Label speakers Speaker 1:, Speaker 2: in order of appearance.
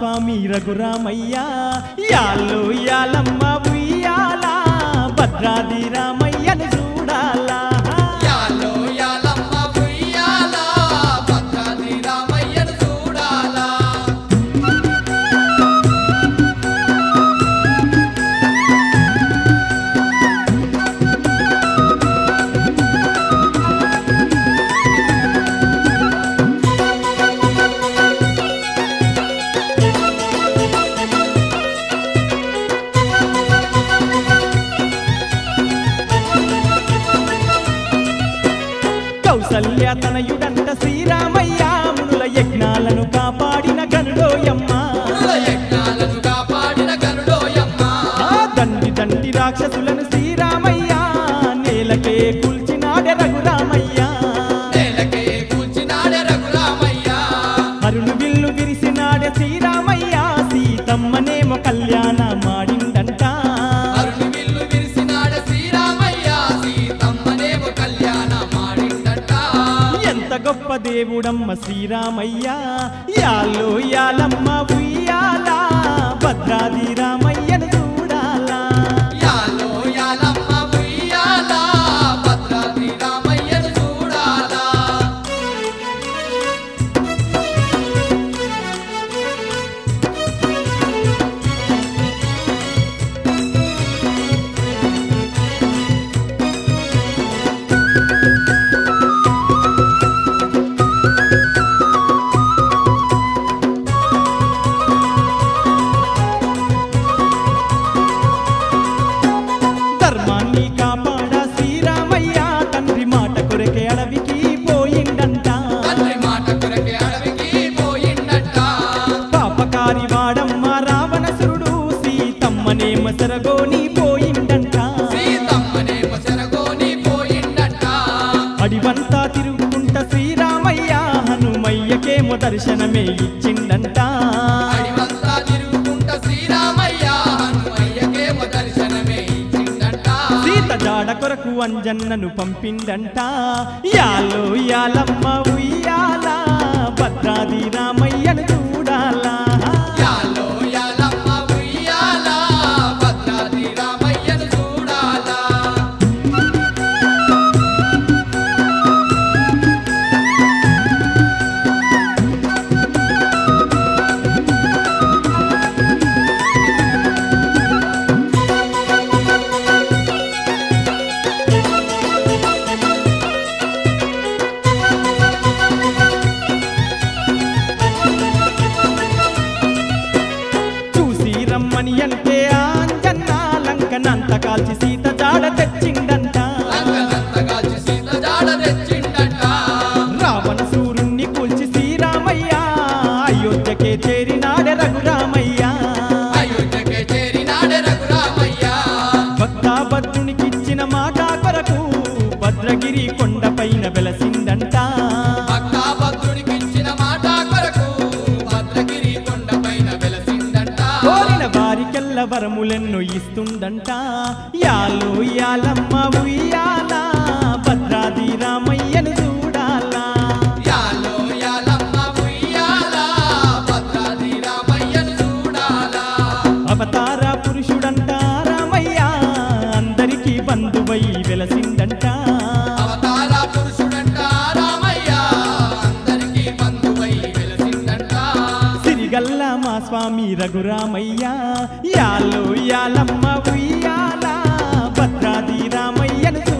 Speaker 1: స్వామి రఘురామయ్య యాళ్ళు యాలమ్మ ఉయ్యాల భద్రాది రామయ్యను చూడాలా
Speaker 2: యాలో యాలమ్మ ఉయ్యాల భద్రాద్రి రామయ్యను చూడాలా
Speaker 1: కౌసల్య తనయుడంట శ్రీరామయ్య మునుల యజ్ఞాలను కాపాడిన గనుడోయమ్మ
Speaker 2: కుల యజ్ఞాలను కాపాడిన గరుడోయమ్మ
Speaker 1: ఆ దండి దండి రాక్షసులను శ్రీరామయ్య నేలకే కూల్చినాడే రఘురామయ్య
Speaker 2: నేలకే కూల్చినాడే రఘురామయ్య
Speaker 1: అరుణు విల్లు విరిసినాడే శ్రీరామయ్య సీతమ్మనేమో కళ్యాణ మాడిందంట
Speaker 2: అరుణి విల్లు విరిసినాడ శ్రీరామయ్య సీతమ్మనేమో కళ్యాణ మాడిందట
Speaker 1: ఎంత గొప్ప దేవుడమ్మ శ్రీరామయ్య యాలో యాలమ్మ ఉయ్యాల భద్రాది రామయ్యను చూడాలా
Speaker 2: యాలో యాలమ్మ ఉయ్యాల భద్రాద్రి రామయ్యను చూడాలా
Speaker 1: ధర్మాన్ని కాపాడా శ్రీరామయ్య తండ్రి మాట కొరకే అడవికి పోయిండంట
Speaker 2: తండ్రి మాట కొరకే అడవికి పోయిండట
Speaker 1: పాపకారి వాడమ్మ రావణసురుడు సీతమ్మనేమ సరగోని పోయిండంట
Speaker 2: సీతమ్మనేమో చెరగోని పోయిండట
Speaker 1: అడివంతా తిరుగుకుంట శ్రీరామయ్య హనుమయ్యకేమో దర్శనమే ఇచ్చిండంట
Speaker 2: అడివంతా తిరుగుకుంట శ్రీరామయ్య హనుమయ్యకేమో దర్శనమే ఇచ్చిండట
Speaker 1: సీత జాడ కొరకు అంజన్నను పంపిండంట యాలో యాలమ్మ ఉయ్యాల భద్రాది రామయ్యను చూడాలా
Speaker 2: యాలో యాలమ్మ ఉయ్యాల భద్రాద్రి రామయ్యను చూడాలా
Speaker 1: చూసి రమ్మని అంటే ఆంజన్న లంకనంత కాల్చి సీత జాడ తెచ్చిండంట
Speaker 2: లంకనంతగా సీత జాడ తెచ్చిండట
Speaker 1: రావణ సూరుణ్ణి కూల్చి శ్రీరామయ్య అయోధ్యకే చేరినాడే రఘురామయ్య
Speaker 2: అయోధ్యకే చేరినాడే రఘురామయ్య
Speaker 1: భక్తాభద్రునికిచ్చిన మాట కొరకు భద్రగిరి కొండపైన వెలసిందంట
Speaker 2: భక్తాభద్రునికిచ్చిన మాట కొరకు భద్రగిరి కొండపైన వెలసిందంట
Speaker 1: కోరిన వారికెల్ల వరములెన్నో ఇస్తుందంట యాలో యాలమ్మ ఉయ్యాల భద్రాది రామయ్యను చూడాలా
Speaker 2: యాలో యాలమ్మ ఉయ్యాల భద్రాద్రి రామయ్యను చూడాలా
Speaker 1: అవతార పురుషుడంట రామయ్య అందరికీ బంధువై వెలసిందంట
Speaker 2: అవతార పురుషుడంట రామయ్య అందరికీ బంధువై వెలసిందంట
Speaker 1: సిరిగల్ల మా స్వామి రఘురామయ్య యాలో యాలమ్మ ఉయ్యాల భద్రాది రామయ్యను